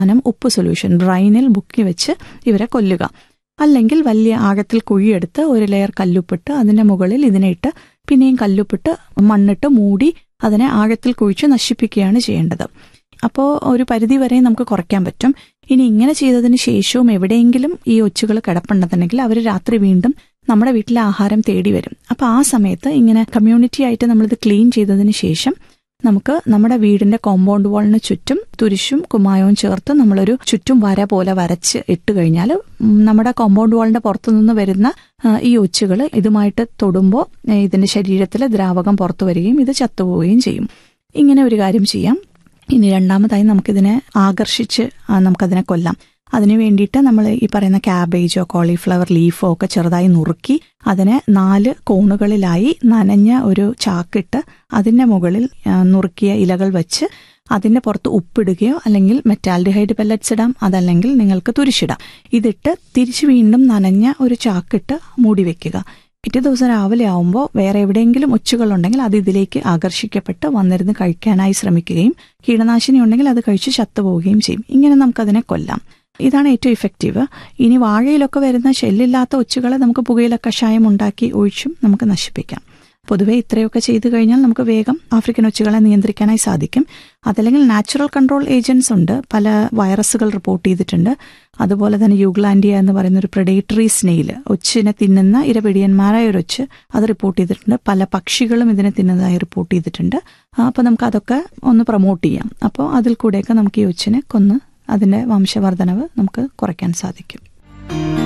ശതമാനം ഉപ്പ് സൊല്യൂഷൻ ബ്രൈനിൽ മുക്കി വെച്ച് ഇവരെ കൊല്ലുക അല്ലെങ്കിൽ വലിയ ആഴത്തിൽ കുഴിയെടുത്ത് ഒരു ലെയർ കല്ലുപ്പിട്ട് അതിന്റെ മുകളിൽ ഇതിനെ ഇട്ട് പിന്നെയും കല്ലുപ്പിട്ട് മണ്ണിട്ട് മൂടി അതിനെ ആഴത്തിൽ കുഴിച്ച് നശിപ്പിക്കുകയാണ് ചെയ്യേണ്ടത് അപ്പോൾ ഒരു പരിധി വരെ നമുക്ക് കുറയ്ക്കാൻ പറ്റും ഇനി ഇങ്ങനെ ചെയ്തതിന് ശേഷവും എവിടെയെങ്കിലും ഈ ഒച്ചുകൾ കിടപ്പുണ്ടെന്നുണ്ടെങ്കിൽ അവർ രാത്രി വീണ്ടും നമ്മുടെ വീട്ടിലെ ആഹാരം തേടി വരും അപ്പോൾ ആ സമയത്ത് ഇങ്ങനെ കമ്മ്യൂണിറ്റി ആയിട്ട് നമ്മളിത് ക്ലീൻ ചെയ്തതിന് ശേഷം നമുക്ക് നമ്മുടെ വീടിന്റെ കോമ്പൗണ്ട് വാളിന് ചുറ്റും തുരിശും കുമ്മായവും ചേർത്ത് നമ്മളൊരു ചുറ്റും വര പോലെ വരച്ച് ഇട്ട് കഴിഞ്ഞാൽ നമ്മുടെ കോമ്പൗണ്ട് വാളിന്റെ പുറത്തു നിന്ന് വരുന്ന ആ, ഈ ഒച്ചുകൾ ഇതുമായിട്ട് തൊടുമ്പോൾ ഇതിന്റെ ശരീരത്തിലെ ദ്രാവകം പുറത്തു വരികയും ഇത് ചത്തുപോവുകയും ചെയ്യും ഇങ്ങനെ ഒരു കാര്യം ചെയ്യാം ഇനി രണ്ടാമതായി നമുക്കിതിനെ ആകർഷിച്ച് ആ, നമുക്കതിനെ കൊല്ലാം അതിനു വേണ്ടിയിട്ട് നമ്മൾ ഈ പറയുന്ന ക്യാബേജോ കോളിഫ്ലവർ ലീഫോ ഒക്കെ ചെറുതായി നുറുക്കി അതിനെ നാല് കോണുകളിലായി നനഞ്ഞ ഒരു ചാക്കിട്ട് അതിന്റെ മുകളിൽ ആ, നുറുക്കിയ ഇലകൾ വെച്ച് അതിന്റെ പുറത്ത് ഉപ്പിടുകയോ അല്ലെങ്കിൽ മെറ്റാൽഡിഹൈഡ് പെല്ലറ്റ്സ് ഇടാം അതല്ലെങ്കിൽ നിങ്ങൾക്ക് തുരിശിടാം ഇതിട്ട് തിരിച്ചു വീണ്ടും നനഞ്ഞ ഒരു ചാക്കിട്ട് മൂടി വെക്കുക പിറ്റേ ദിവസം രാവിലെ ആവുമ്പോൾ വേറെ എവിടെയെങ്കിലും ഒച്ചുകളുണ്ടെങ്കിൽ അത് ഇതിലേക്ക് ആകർഷിക്കപ്പെട്ട് വന്നിരുന്ന് കഴിക്കാനായി ശ്രമിക്കുകയും കീടനാശിനി ഉണ്ടെങ്കിൽ അത് കഴിച്ച് ചത്തുപോവുകയും ചെയ്യും ഇങ്ങനെ നമുക്കതിനെ കൊല്ലാം ഇതാണ് ഏറ്റവും ഇഫക്റ്റീവ് ഇനി വാഴയിലൊക്കെ വരുന്ന ഷെല്ലില്ലാത്ത ഒച്ചുകളെ നമുക്ക് പുകയില കഷായം ഉണ്ടാക്കി ഒഴിച്ചും നമുക്ക് നശിപ്പിക്കാം പൊതുവെ ഇത്രയൊക്കെ ചെയ്തു കഴിഞ്ഞാൽ നമുക്ക് വേഗം ആഫ്രിക്കൻ ഒച്ചുകളെ നിയന്ത്രിക്കാനായി സാധിക്കും അതല്ലെങ്കിൽ നാച്ചുറൽ കൺട്രോൾ ഏജൻസ് ഉണ്ട് പല വൈറസുകൾ റിപ്പോർട്ട് ചെയ്തിട്ടുണ്ട് അതുപോലെ തന്നെ യൂഗ്ലാൻഡിയ എന്ന് പറയുന്ന ഒരു പ്രഡേറ്ററി സ്നെയിൽ ഒച്ചിനെ തിന്നുന്ന ഇരപിടിയന്മാരായ ഒരു ഒച്ച് അത് റിപ്പോർട്ട് ചെയ്തിട്ടുണ്ട് പല പക്ഷികളും ഇതിനെ തിന്നുന്നതായി റിപ്പോർട്ട് ചെയ്തിട്ടുണ്ട് അപ്പോൾ നമുക്ക് അതൊക്കെ ഒന്ന് പ്രൊമോട്ട് ചെയ്യാം അപ്പോൾ അതിൽ കൂടെയൊക്കെ നമുക്ക് ഈ ഒച്ചിനെ കൊന്ന് അതിന്റെ വംശവർധനവ് നമുക്ക് കുറയ്ക്കാൻ സാധിക്കും